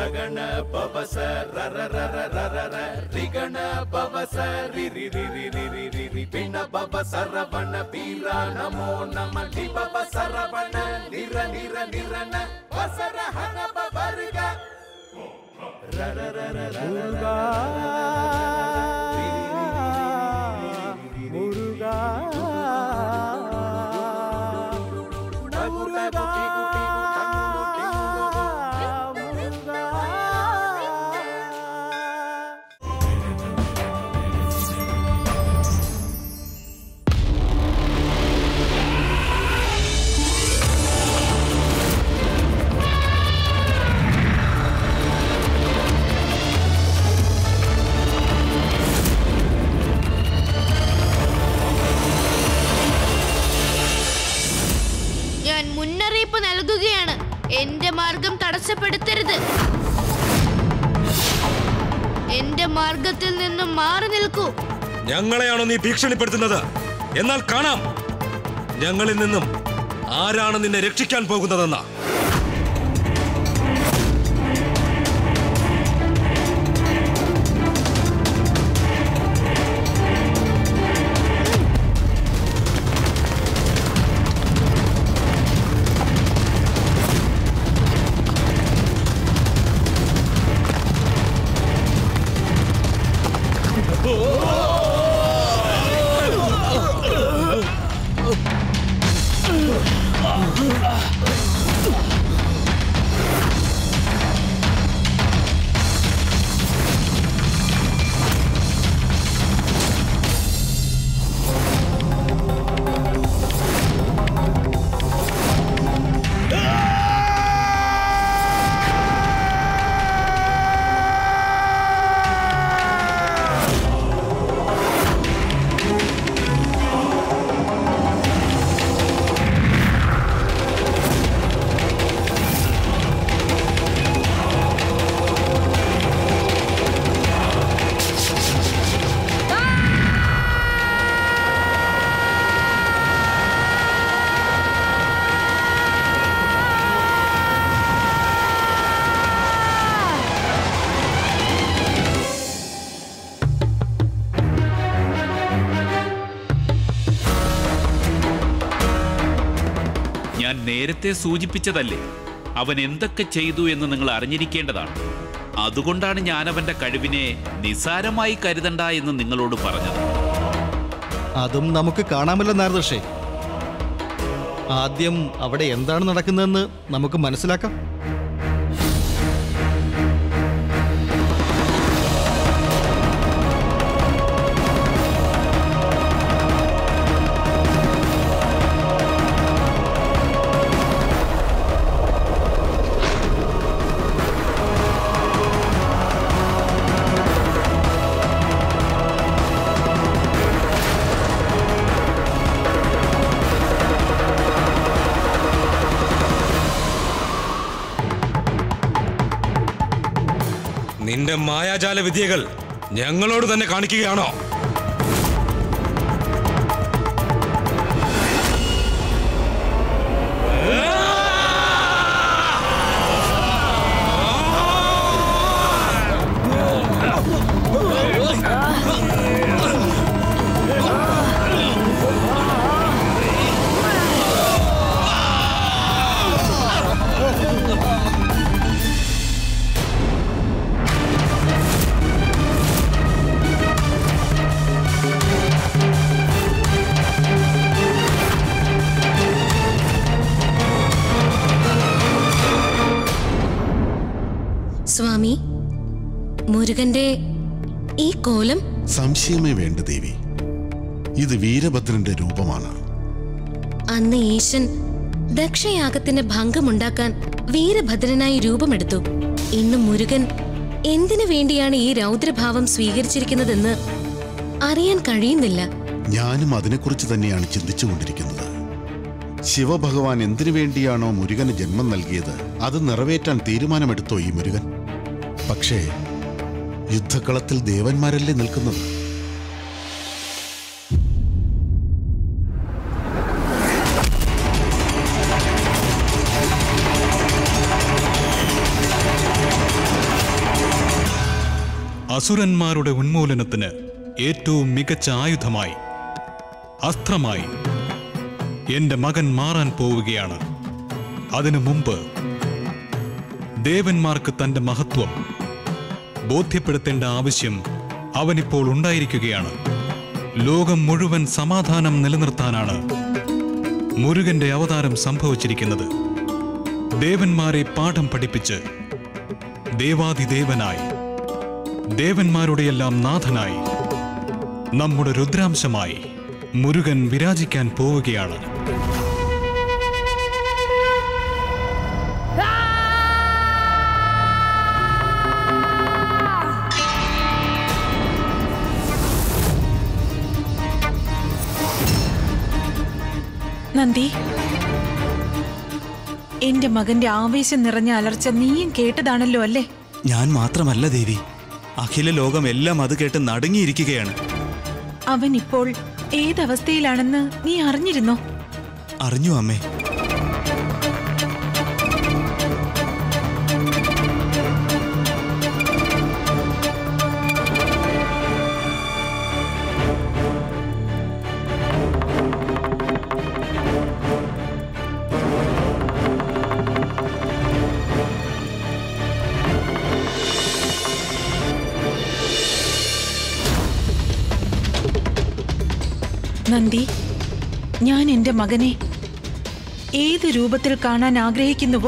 ರಗಣ ಪವಸ ರರ ರರ ರರ ರ ರಿಗಣ ಪವಸ ರಿ ರಿ ರಿ ರಿ ರಿ ರಿ ರಿ ರಿ ಪಿಣ ಪವ ಸರವಣ ಬೀರ ನಮೋ ನಮ ಲಿ ಪವ ಸರವಣ ನಿರ ನಿರ ನಿರನ ವಸರ ಹನ ಪವರ್ಗ ರರ ರರ ರರ ഞാൻ മുന്നറിയിപ്പ് നൽകുകയാണ് എന്റെ മാർഗം തടസ്സപ്പെടുത്തരുത് എന്റെ മാർഗത്തിൽ നിന്നും മാറി നിൽക്കൂ ഞങ്ങളെയാണോ നീ ഭീഷണിപ്പെടുത്തുന്നത് എന്നാൽ കാണാം ഞങ്ങളിൽ നിന്നും ആരാണ് നിന്നെ രക്ഷിക്കാൻ പോകുന്നതെന്ന ഞാൻ നേരത്തെ സൂചിപ്പിച്ചതല്ലേ അവൻ എന്തൊക്കെ ചെയ്തു എന്ന് നിങ്ങൾ അറിഞ്ഞിരിക്കേണ്ടതാണ് അതുകൊണ്ടാണ് ഞാൻ അവന്റെ കഴിവിനെ നിസാരമായി കരുതണ്ട എന്ന് നിങ്ങളോട് പറഞ്ഞത് അതും നമുക്ക് കാണാമല്ലോ നാരദർഷേ ആദ്യം അവിടെ എന്താണ് നടക്കുന്നതെന്ന് നമുക്ക് മനസ്സിലാക്കാം നിന്റെ മായാജാല വിദ്യകൾ ഞങ്ങളോട് തന്നെ കാണിക്കുകയാണോ സ്വാമി മുരുകന്റെ ഈ കോലം സംശയമേ വേണ്ട ദേവി ഇത് വീരഭദ്രന്റെ രൂപമാണ് അന്ന് ഈശൻ ദക്ഷയാഗത്തിന് ഭംഗമുണ്ടാക്കാൻ വീരഭദ്രനായി രൂപമെടുത്തു ഇന്ന് മുരുകൻ എന്തിനു വേണ്ടിയാണ് ഈ രൗദ്രഭാവം സ്വീകരിച്ചിരിക്കുന്നതെന്ന് അറിയാൻ കഴിയുന്നില്ല ഞാനും അതിനെക്കുറിച്ച് തന്നെയാണ് ചിന്തിച്ചുകൊണ്ടിരിക്കുന്നത് ശിവഭഗവാൻ എന്തിനു വേണ്ടിയാണോ മുരുകന് ജന്മം നൽകിയത് അത് നിറവേറ്റാൻ തീരുമാനമെടുത്തോ ഈ മുരുകൻ പക്ഷേ യുദ്ധക്കളത്തിൽ ദേവന്മാരല്ലേ നിൽക്കുന്നത് ും അസുരന്മാരുടെ ഉന്മൂലനത്തിന് ഏറ്റവും മികച്ച ആയുധമായി അസ്ത്രമായി എന്റെ മകൻ മാറാൻ പോവുകയാണ് അതിനു മുമ്പ് ദേവന്മാർക്ക് തന്റെ മഹത്വം ബോധ്യപ്പെടുത്തേണ്ട ആവശ്യം അവനിപ്പോൾ ഉണ്ടായിരിക്കുകയാണ് ലോകം മുഴുവൻ സമാധാനം നിലനിർത്താനാണ് മുരുകന്റെ അവതാരം സംഭവിച്ചിരിക്കുന്നത് ദേവന്മാരെ പാഠം പഠിപ്പിച്ച് ദേവാതിദേവനായി ദേവന്മാരുടെയെല്ലാം നാഥനായി നമ്മുടെ രുദ്രാംശമായി മുരുകൻ വിരാജിക്കാൻ പോവുകയാണ് നന്ദി എന്റെ മകന്റെ ആവേശം നിറഞ്ഞ അലർച്ച നീയും കേട്ടതാണല്ലോ അല്ലേ ഞാൻ മാത്രമല്ല ദേവി അഖില ലോകം എല്ലാം അത് കേട്ട് നടുങ്ങിയിരിക്കുകയാണ് അവൻ ഇപ്പോൾ ഏതവസ്ഥയിലാണെന്ന് നീ അറിഞ്ഞിരുന്നോ അറിഞ്ഞു അമ്മേ നന്ദി ഞാൻ എന്റെ മകനെ ഏത് രൂപത്തിൽ കാണാൻ ആഗ്രഹിക്കുന്നുവോ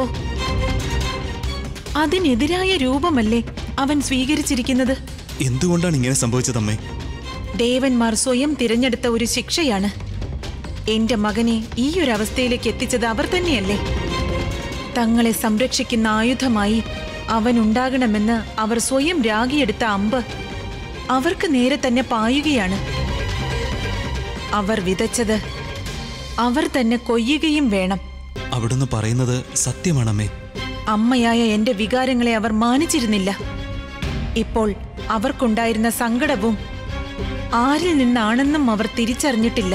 അതിനെതിരായ രൂപമല്ലേ അവൻ സ്വീകരിച്ചിരിക്കുന്നത് എന്തുകൊണ്ടാണ് ഇങ്ങനെ സംഭവിച്ചതമ്മേ ദേവന്മാർ സ്വയം തിരഞ്ഞെടുത്ത ഒരു ശിക്ഷയാണ് എന്റെ മകനെ ഈ ഒരു അവസ്ഥയിലേക്ക് എത്തിച്ചത് അവർ തന്നെയല്ലേ തങ്ങളെ സംരക്ഷിക്കുന്ന ആയുധമായി അവൻ ഉണ്ടാകണമെന്ന് അവർ സ്വയം രാഗിയെടുത്ത അമ്പ് അവർക്ക് നേരെ തന്നെ പായുകയാണ് അവർ വിതച്ചത് അവർ തന്നെ കൊയ്യുകയും വേണം അവിടുന്ന് പറയുന്നത് സത്യമാണമ്മേ അമ്മയായ എന്റെ വികാരങ്ങളെ അവർ മാനിച്ചിരുന്നില്ല ഇപ്പോൾ അവർക്കുണ്ടായിരുന്ന സങ്കടവും ആരിൽ നിന്നാണെന്നും അവർ തിരിച്ചറിഞ്ഞിട്ടില്ല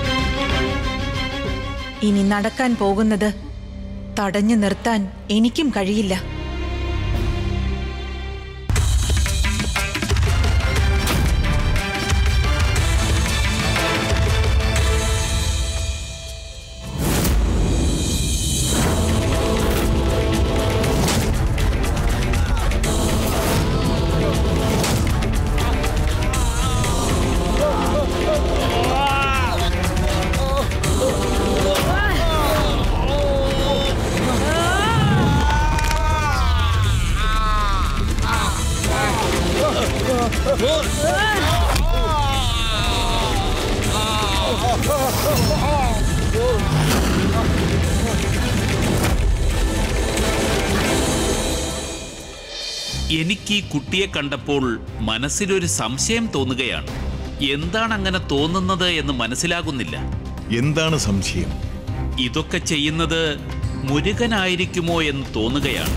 ഇനി നടക്കാൻ പോകുന്നത് തടഞ്ഞു നിർത്താൻ എനിക്കും കഴിയില്ല എനിക്ക് ഈ കുട്ടിയെ കണ്ടപ്പോൾ മനസ്സിലൊരു സംശയം തോന്നുകയാണ് എന്താണ് അങ്ങനെ തോന്നുന്നത് എന്ന് മനസ്സിലാകുന്നില്ല എന്താണ് സംശയം ഇതൊക്കെ ചെയ്യുന്നത് മുരുകനായിരിക്കുമോ എന്ന് തോന്നുകയാണ്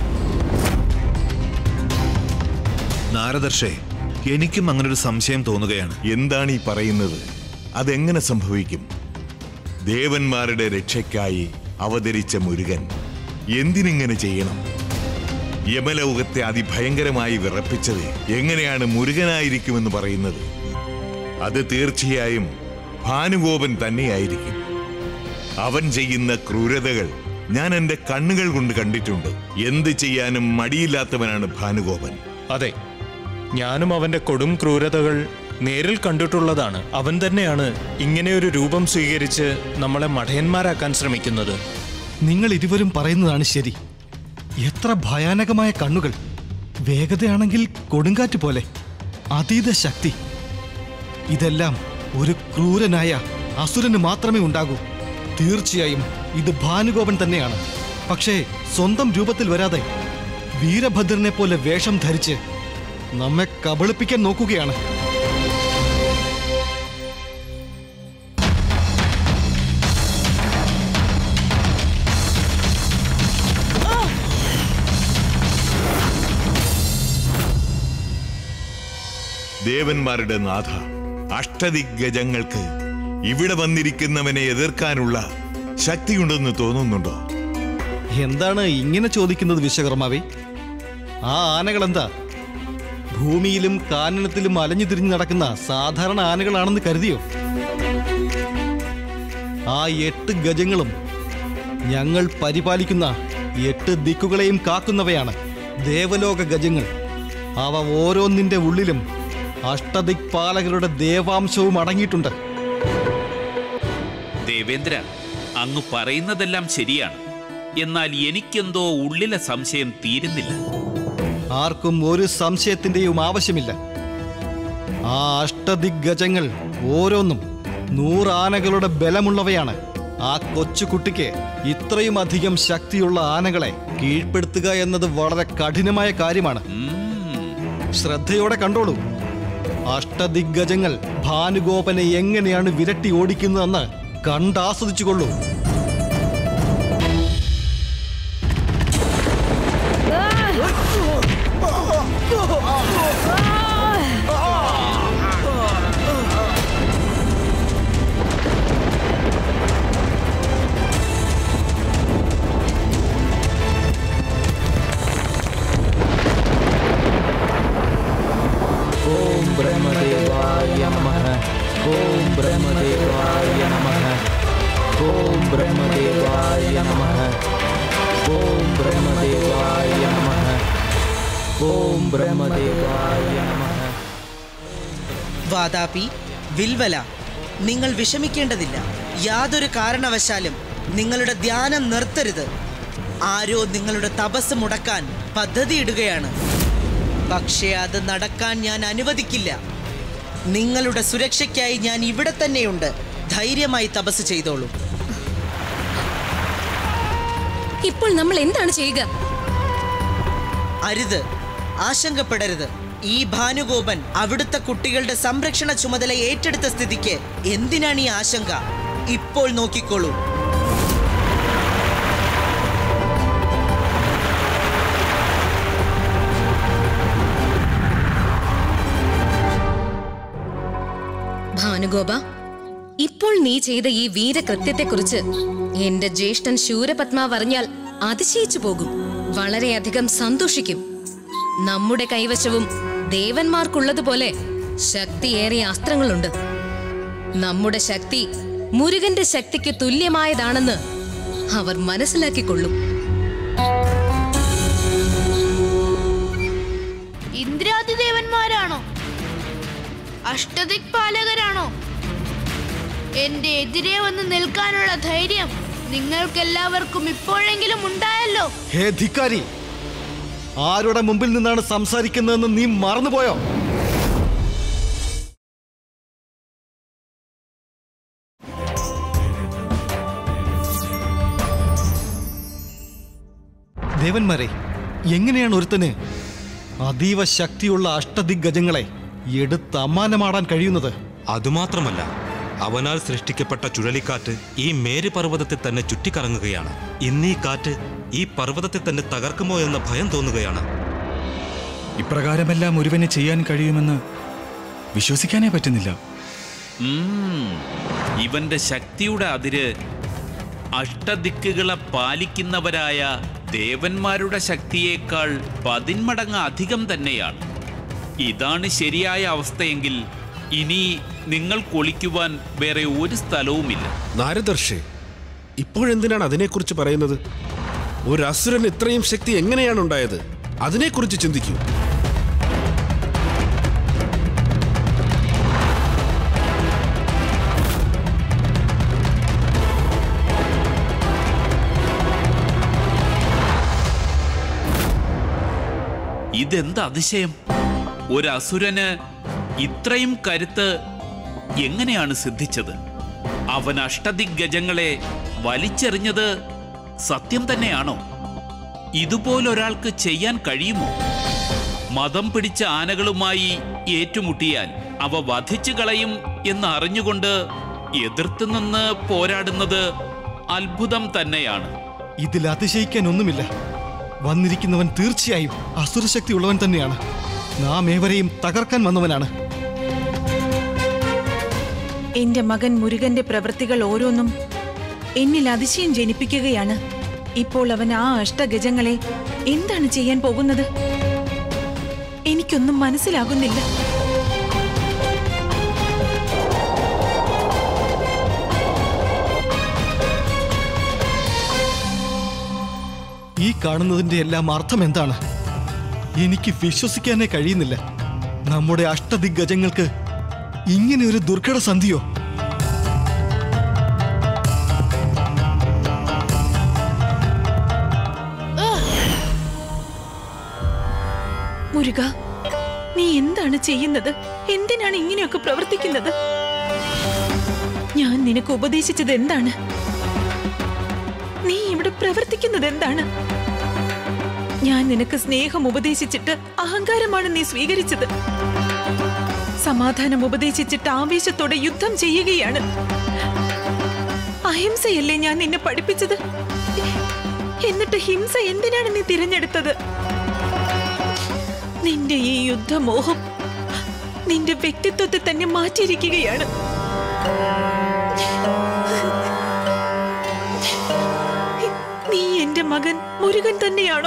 നാരദർഷേ എനിക്കും അങ്ങനൊരു സംശയം തോന്നുകയാണ് എന്താണ് ഈ പറയുന്നത് അതെങ്ങനെ സംഭവിക്കും ദേവന്മാരുടെ രക്ഷയ്ക്കായി അവതരിച്ച മുരുകൻ എന്തിനിങ്ങനെ ചെയ്യണം യമലോകത്തെ അതിഭയങ്കരമായി വിറപ്പിച്ചത് എങ്ങനെയാണ് മുരുകനായിരിക്കുമെന്ന് പറയുന്നത് അത് തീർച്ചയായും ഭാനുഗോപൻ തന്നെയായിരിക്കും അവൻ ചെയ്യുന്ന ക്രൂരതകൾ ഞാൻ എൻ്റെ കണ്ണുകൾ കൊണ്ട് കണ്ടിട്ടുണ്ട് എന്ത് ചെയ്യാനും മടിയില്ലാത്തവനാണ് ഭാനുഗോപൻ അതെ ഞാനും അവന്റെ കൊടും ക്രൂരതകൾ നേരിൽ കണ്ടിട്ടുള്ളതാണ് അവൻ തന്നെയാണ് ഇങ്ങനെയൊരു രൂപം സ്വീകരിച്ച് നമ്മളെ മഠയന്മാരാക്കാൻ ശ്രമിക്കുന്നത് നിങ്ങൾ ഇരുവരും പറയുന്നതാണ് ശരി എത്ര ഭയാനകമായ കണ്ണുകൾ വേഗതയാണെങ്കിൽ കൊടുങ്കാറ്റ് പോലെ അതീത ശക്തി ഇതെല്ലാം ഒരു ക്രൂരനായ അസുരന് മാത്രമേ ഉണ്ടാകൂ തീർച്ചയായും ഇത് ഭാനുഗോപൻ തന്നെയാണ് പക്ഷേ സ്വന്തം രൂപത്തിൽ വരാതെ വീരഭദ്രനെ പോലെ വേഷം ധരിച്ച് നമ്മെ കബളിപ്പിക്കാൻ നോക്കുകയാണ് ദേവന്മാരുടെ നാഥ അഷ്ടദിഗ്ഗജങ്ങൾക്ക് ഇവിടെ വന്നിരിക്കുന്നവനെ എതിർക്കാനുള്ള ശക്തിയുണ്ടെന്ന് തോന്നുന്നുണ്ടോ എന്താണ് ഇങ്ങനെ ചോദിക്കുന്നത് വിശ്വകർമാവേ ആ ആനകൾ എന്താ ഭൂമിയിലും കാനനത്തിലും അലഞ്ഞു തിരിഞ്ഞു നടക്കുന്ന സാധാരണ ആനകളാണെന്ന് കരുതിയോ ആ എട്ട് ഗജങ്ങളും ഞങ്ങൾ പരിപാലിക്കുന്ന എട്ട് ദിക്കുകളെയും കാക്കുന്നവയാണ് ദേവലോക ഗജങ്ങൾ അവ ഓരോന്നിന്റെ ഉള്ളിലും അഷ്ടദിക്പാലകരുടെ ദേവാംശവും അടങ്ങിയിട്ടുണ്ട് ദേവേന്ദ്ര അങ്ങ് പറയുന്നതെല്ലാം ശരിയാണ് എന്നാൽ എനിക്കെന്തോ ഉള്ളിലെ സംശയം തീരുന്നില്ല ആർക്കും ഒരു സംശയത്തിന്റെയും ആവശ്യമില്ല ആ അഷ്ടദിഗ്ഗജങ്ങൾ ഓരോന്നും നൂറാനകളുടെ ബലമുള്ളവയാണ് ആ കൊച്ചുകുട്ടിക്ക് ഇത്രയും അധികം ശക്തിയുള്ള ആനകളെ കീഴ്പ്പെടുത്തുക എന്നത് വളരെ കഠിനമായ കാര്യമാണ് ശ്രദ്ധയോടെ കണ്ടോളൂ അഷ്ടദിഗ്ഗജങ്ങൾ ഭാനുഗോപനെ എങ്ങനെയാണ് വിരട്ടി ഓടിക്കുന്നതെന്ന് കണ്ടാസ്വദിച്ചുകൊള്ളൂ ഓം ബ്രഹ്മദേവായ നമഃ ഓം ബ്രഹ്മദേവായ നമഃ ഓം ബ്രഹ്മദേവായ നമഃ ഓം ബ്രഹ്മദേവായ നമഃ ഓം ബ്രഹ്മദേവായ നമഃ വാതാപി വിൽവല നിങ്ങൾ വിഷമിക്കേണ്ടതില്ല യാതൊരു കാരണവശാലും നിങ്ങളുടെ ധ്യാനം നിർത്തരുത് ആരോ നിങ്ങളുടെ തപസ് മുടക്കാൻ പദ്ധതിയിടുകയാണ് പക്ഷേ അത് നടക്കാൻ ഞാൻ അനുവദിക്കില്ല നിങ്ങളുടെ സുരക്ഷയ്ക്കായി ഞാൻ ഇവിടെ തന്നെയുണ്ട് ധൈര്യമായി തപസ് ചെയ്തോളൂ ഇപ്പോൾ നമ്മൾ എന്താണ് ചെയ്യുക അരുത് ആശങ്കപ്പെടരുത് ഈ ഭാനുഗോപൻ അവിടുത്തെ കുട്ടികളുടെ സംരക്ഷണ ചുമതല ഏറ്റെടുത്ത സ്ഥിതിക്ക് എന്തിനാണ് ഈ ആശങ്ക ഇപ്പോൾ നോക്കിക്കോളൂ ഭാനുഗോപ ഇപ്പോൾ നീ ചെയ്ത ഈ വീരകൃത്യത്തെക്കുറിച്ച് എന്റെ ജ്യേഷ്ഠൻ ശൂരപത്മാവ് അറിഞ്ഞാൽ അതിശയിച്ചു പോകും വളരെയധികം സന്തോഷിക്കും നമ്മുടെ കൈവശവും ദേവന്മാർക്കുള്ളതുപോലെ ശക്തിയേറിയ അസ്ത്രങ്ങളുണ്ട് നമ്മുടെ ശക്തി മുരുകന്റെ ശക്തിക്ക് തുല്യമായതാണെന്ന് അവർ മനസ്സിലാക്കിക്കൊള്ളും ഇന്ദ്രാതിദേവന്മാരാണോ അഷ്ടദിക് പാലകരാണോ എന്റെ എതിരെ വന്ന് നിൽക്കാനുള്ള ധൈര്യം നിങ്ങൾക്കെല്ലാവർക്കും ഇപ്പോഴെങ്കിലും ഉണ്ടായല്ലോ ഹേ ധിക്കാരി ആരുടെ മുമ്പിൽ നിന്നാണ് സംസാരിക്കുന്നതെന്ന് നീ മറന്നുപോയോ ദേവന്മാരെ എങ്ങനെയാണ് ഒരുത്തന് അതീവ ശക്തിയുള്ള അഷ്ടദിഗ്ഗജങ്ങളെ എടുത്ത് അമ്മാനമാടാൻ കഴിയുന്നത് അതുമാത്രമല്ല അവനാൽ സൃഷ്ടിക്കപ്പെട്ട ചുഴലിക്കാറ്റ് ഈ മേരു പർവ്വതത്തെ തന്നെ ചുറ്റിക്കറങ്ങുകയാണ് ഇന്നീ കാറ്റ് ഈ പർവ്വതത്തെ തന്നെ തകർക്കുമോ എന്ന ഭയം തോന്നുകയാണ് ഇപ്രകാരമെല്ലാം ഒരുവന് ചെയ്യാൻ കഴിയുമെന്ന് വിശ്വസിക്കാനേ പറ്റുന്നില്ല ഉം, ഇവന്റെ ശക്തിയുടെ അതിര് അഷ്ടദിക്കുകളെ പാലിക്കുന്നവരായ ദേവന്മാരുടെ ശക്തിയേക്കാൾ പതിന്മടങ്ങ് അധികം തന്നെയാണ് ഇതാണ് ശരിയായ അവസ്ഥയെങ്കിൽ ഇനി നിങ്ങൾ കൊളിക്കുവാൻ വേറെ ഒരു സ്ഥലവുമില്ല നാരദർഷേ ഇപ്പോഴെന്തിനാണ് അതിനെക്കുറിച്ച് പറയുന്നത് ഒരു അസുരൻ ഇത്രയും ശക്തി എങ്ങനെയാണ് ഉണ്ടായത് അതിനെക്കുറിച്ച് ചിന്തിക്കൂ ഇതെന്ത് അതിശയം ഒരു അസുരന് ഇത്രയും കരുത്ത് എങ്ങനെയാണ് സിദ്ധിച്ചത് അവൻ അഷ്ടദിഗ്ഗജങ്ങളെ വലിച്ചെറിഞ്ഞത് സത്യം തന്നെയാണോ ഇതുപോലൊരാൾക്ക് ചെയ്യാൻ കഴിയുമോ മതം പിടിച്ച ആനകളുമായി ഏറ്റുമുട്ടിയാൽ അവ വധിച്ചു കളയും എന്ന് അറിഞ്ഞുകൊണ്ട് എതിർത്ത് നിന്ന് പോരാടുന്നത് അത്ഭുതം തന്നെയാണ് ഇതിൽ അതിശയിക്കാൻ ഒന്നുമില്ല വന്നിരിക്കുന്നവൻ തീർച്ചയായും അസുരശക്തി ഉള്ളവൻ തന്നെയാണ് നാം ഏവരെയും തകർക്കാൻ വന്നവനാണ് എന്റെ മകൻ മുരുകന്റെ പ്രവൃത്തികൾ ഓരോന്നും എന്നിൽ അതിശയം ജനിപ്പിക്കുകയാണ് ഇപ്പോൾ അവൻ ആ അഷ്ടഗജങ്ങളെ എന്താണ് ചെയ്യാൻ പോകുന്നത് എനിക്കൊന്നും മനസ്സിലാകുന്നില്ല ഈ കാണുന്നതിന്റെ എല്ലാം അർത്ഥം എന്താണ് എനിക്ക് വിശ്വസിക്കാനേ കഴിയുന്നില്ല നമ്മുടെ അഷ്ടദിഗ്ഗജങ്ങൾക്ക് ഇങ്ങനെ ഒരു ദുർഘട സന്ധിയോ മുരുക നീ എന്താണ് ചെയ്യുന്നത് എന്തിനാണ് ഇങ്ങനെയൊക്കെ പ്രവർത്തിക്കുന്നത് ഞാൻ നിനക്ക് ഉപദേശിച്ചത് എന്താണ് നീ ഇവിടെ പ്രവർത്തിക്കുന്നത് എന്താണ് ഞാൻ നിനക്ക് സ്നേഹം ഉപദേശിച്ചിട്ട് അഹങ്കാരമാണ് നീ സ്വീകരിച്ചത് സമാധാനം ഉപദേശിച്ചിട്ട് ആവേശത്തോടെ യുദ്ധം ചെയ്യുകയാണ് അഹിംസയല്ലേ ഞാൻ നിന്നെ പഠിപ്പിച്ചത് എന്നിട്ട് ഹിംസ എന്തിനാണ് നീ തിരഞ്ഞെടുത്തത് നിന്റെ ഈ യുദ്ധമോഹം നിന്റെ വ്യക്തിത്വത്തെ തന്നെ മാറ്റിയിരിക്കുകയാണ് നീ എന്റെ മകൻ മുരുകൻ തന്നെയാണോ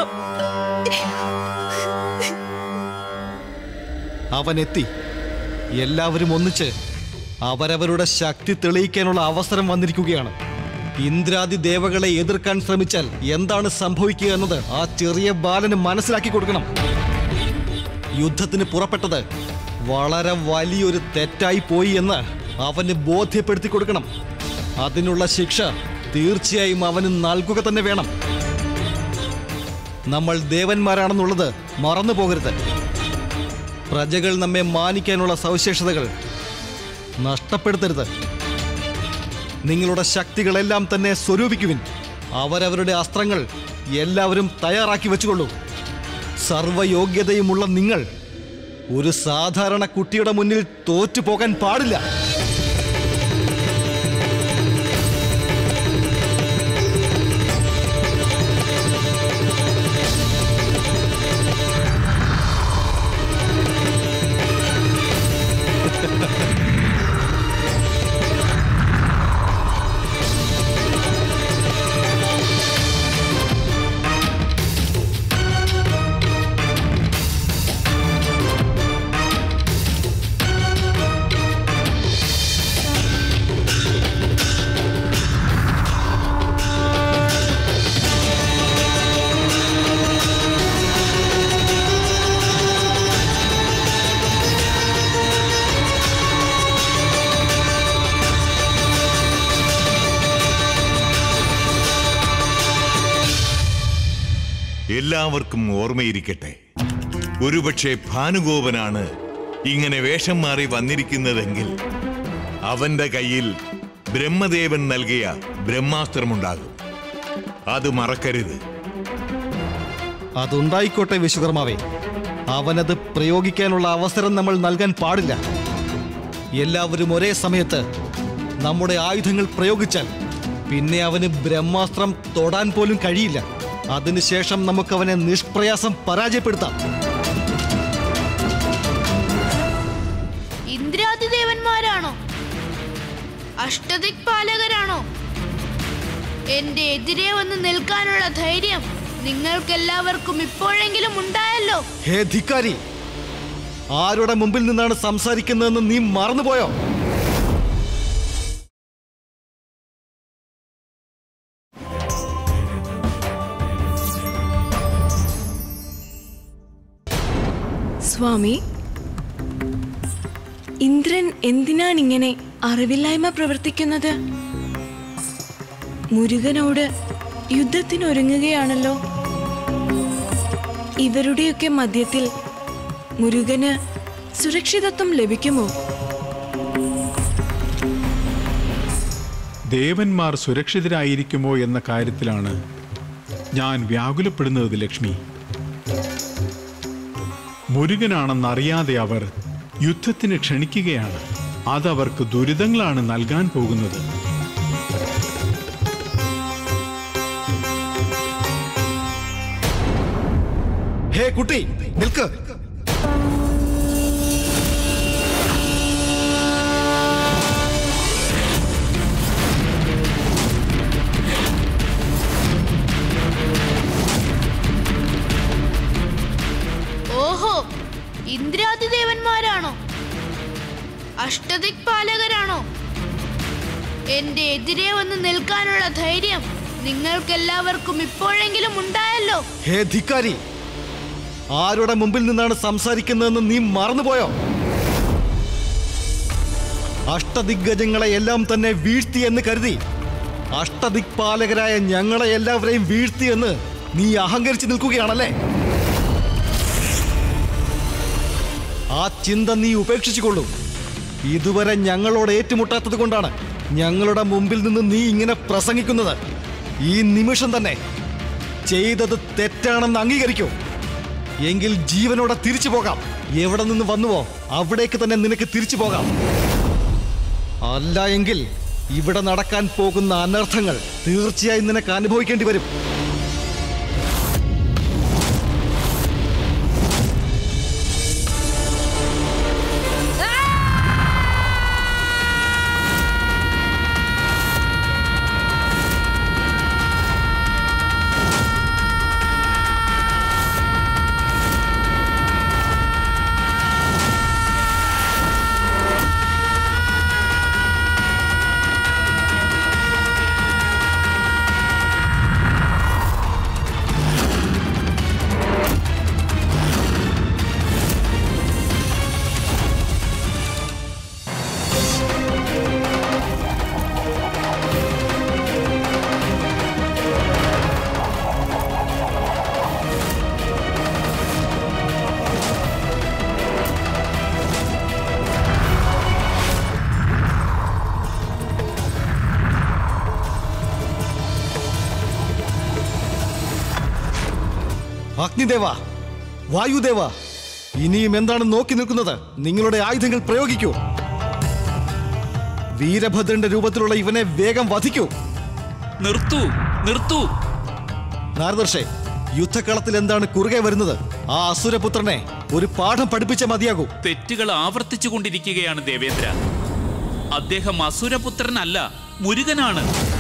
അവൻ എത്തി എല്ലാവരും ഒന്നിച്ച് അവരവരുടെ ശക്തി തെളിയിക്കാനുള്ള അവസരം വന്നിരിക്കുകയാണ് ഇന്ദ്രാദി ദേവകളെ എതിർക്കാൻ ശ്രമിച്ചാൽ എന്താണ് സംഭവിക്കുക എന്നത് ആ ചെറിയ ബാലന് മനസ്സിലാക്കി കൊടുക്കണം യുദ്ധത്തിന് പുറപ്പെട്ടത് വളരെ വലിയൊരു തെറ്റായി പോയി എന്ന് അവന് ബോധ്യപ്പെടുത്തി കൊടുക്കണം അതിനുള്ള ശിക്ഷ തീർച്ചയായും അവന് നൽകുക തന്നെ വേണം നമ്മൾ ദേവന്മാരാണെന്നുള്ളത് മറന്നു പോകരുത് പ്രജകൾ നമ്മെ മാനിക്കാനുള്ള സവിശേഷതകൾ നഷ്ടപ്പെടുത്തരുത് നിങ്ങളുടെ ശക്തികളെല്ലാം തന്നെ സ്വരൂപിക്കുവിൻ അവരവരുടെ അസ്ത്രങ്ങൾ എല്ലാവരും തയ്യാറാക്കി വെച്ചുകൊള്ളൂ സർവയോഗ്യതയുമുള്ള നിങ്ങൾ ഒരു സാധാരണ കുട്ടിയുടെ മുന്നിൽ തോറ്റു പോകാൻ പാടില്ല എല്ലാവർക്കും ഓർമ്മയിരിക്കട്ടെ ഒരുപക്ഷെ ഭാനുഗോപനാണ് ഇങ്ങനെ വേഷം മാറി വന്നിരിക്കുന്നതെങ്കിൽ അവന്റെ കയ്യിൽ ബ്രഹ്മദേവൻ നൽകിയ ബ്രഹ്മാസ്ത്രമുണ്ടാകും അത് മറക്കരുത് അതുണ്ടായിക്കോട്ടെ വിശ്വകർമാവേ അവനത് പ്രയോഗിക്കാനുള്ള അവസരം നമ്മൾ നൽകാൻ പാടില്ല എല്ലാവരും ഒരേ സമയത്ത് നമ്മുടെ ആയുധങ്ങൾ പ്രയോഗിച്ചാൽ പിന്നെ അവന് ബ്രഹ്മാസ്ത്രം തൊടാൻ പോലും കഴിയില്ല അതിനുശേഷം നമുക്കവനെ നിഷ്പ്രയാസം പരാജയപ്പെടുത്താം ഇന്ദ്രാതിദേവന്മാരാണോ അഷ്ടദിക് പാലകരാണോ എന്റെ എതിരെ വന്ന് നിൽക്കാനുള്ള ധൈര്യം നിങ്ങൾക്കെല്ലാവർക്കും ഇപ്പോഴെങ്കിലും ഉണ്ടായല്ലോ ഹേ ധിക്കാരി ആരുടെ മുമ്പിൽ നിന്നാണ് സംസാരിക്കുന്നതെന്ന് നീ മറന്നുപോയോ സ്വാമി ഇന്ദ്രൻ എന്തിനാണിങ്ങനെ അറിവില്ലായ്മ പ്രവർത്തിക്കുന്നത് മുരുകനോട് യുദ്ധത്തിനൊരുങ്ങുകയാണല്ലോ ഇവരുടെയൊക്കെ മധ്യത്തിൽ മുരുകന് സുരക്ഷിതത്വം ലഭിക്കുമോ ദേവന്മാർ സുരക്ഷിതരായിരിക്കുമോ എന്ന കാര്യത്തിലാണ് ഞാൻ വ്യാകുലപ്പെടുന്നത് ലക്ഷ്മി മുരുകനാണെന്നറിയാതെ അവർ യുദ്ധത്തിന് ക്ഷണിക്കുകയാണ് അതവർക്ക് ദുരിതങ്ങളാണ് നൽകാൻ പോകുന്നത് ഹേ കുട്ടി നിൽക്ക് ഓഹോ ഇന്ദ്രാതിദേവന്മാരാണോ അഷ്ടദിക് പാലകരാണോ എന്റെ എതിരെ വന്ന് നിൽക്കാനുള്ള ധൈര്യം നിങ്ങൾക്കെല്ലാവർക്കും ഇപ്പോഴെങ്കിലും ഉണ്ടായല്ലോ ഹേ ധിക്കാരി ആരുടെ മുമ്പിൽ നിന്നാണ് സംസാരിക്കുന്നതെന്ന് നീ മറന്നുപോയോ അഷ്ടദിഗ്ഗജങ്ങളെ എല്ലാം തന്നെ വീഴ്ത്തി എന്ന് കരുതി അഷ്ടദിക്പാലകരായ ഞങ്ങളെ എല്ലാവരെയും വീഴ്ത്തി എന്ന് നീ അഹങ്കരിച്ചു നിൽക്കുകയാണല്ലേ ആ ചിന്ത നീ ഉപേക്ഷിച്ചുകൊള്ളൂ ഇതുവരെ ഞങ്ങളോട് ഏറ്റുമുട്ടാത്തത് കൊണ്ടാണ് ഞങ്ങളുടെ മുമ്പിൽ നിന്ന് നീ ഇങ്ങനെ പ്രസംഗിക്കുന്നത് ഈ നിമിഷം തന്നെ ചെയ്തത് തെറ്റാണെന്ന് അംഗീകരിക്കൂ എങ്കിൽ ജീവനോടെ തിരിച്ചു പോകാം എവിടെ നിന്ന് വന്നുവോ അവിടേക്ക് തന്നെ നിനക്ക് തിരിച്ചു പോകാം അല്ല എങ്കിൽ ഇവിടെ നടക്കാൻ പോകുന്ന അനർത്ഥങ്ങൾ തീർച്ചയായും നിനക്ക് അനുഭവിക്കേണ്ടി വരും അഗ്നിദേവ വായുദേവ ഇനിയും എന്താണ് നോക്കി നിൽക്കുന്നത് നിങ്ങളുടെ ആയുധങ്ങൾ പ്രയോഗിക്കൂ വീരഭദ്രന്റെ രൂപത്തിലുള്ള ഇവനെ വേഗം വധിക്കൂ നിർത്തൂ നിർത്തൂ നാരദർഷേ യുദ്ധക്കളത്തിൽ എന്താണ് കുറുകെ വരുന്നത് ആ അസുരപുത്രനെ ഒരു പാഠം പഠിപ്പിച്ച മതിയാകൂ തെറ്റുകൾ ആവർത്തിച്ചു കൊണ്ടിരിക്കുകയാണ് ദേവേന്ദ്ര അദ്ദേഹം അസുരപുത്രനല്ല മുരുകനാണ്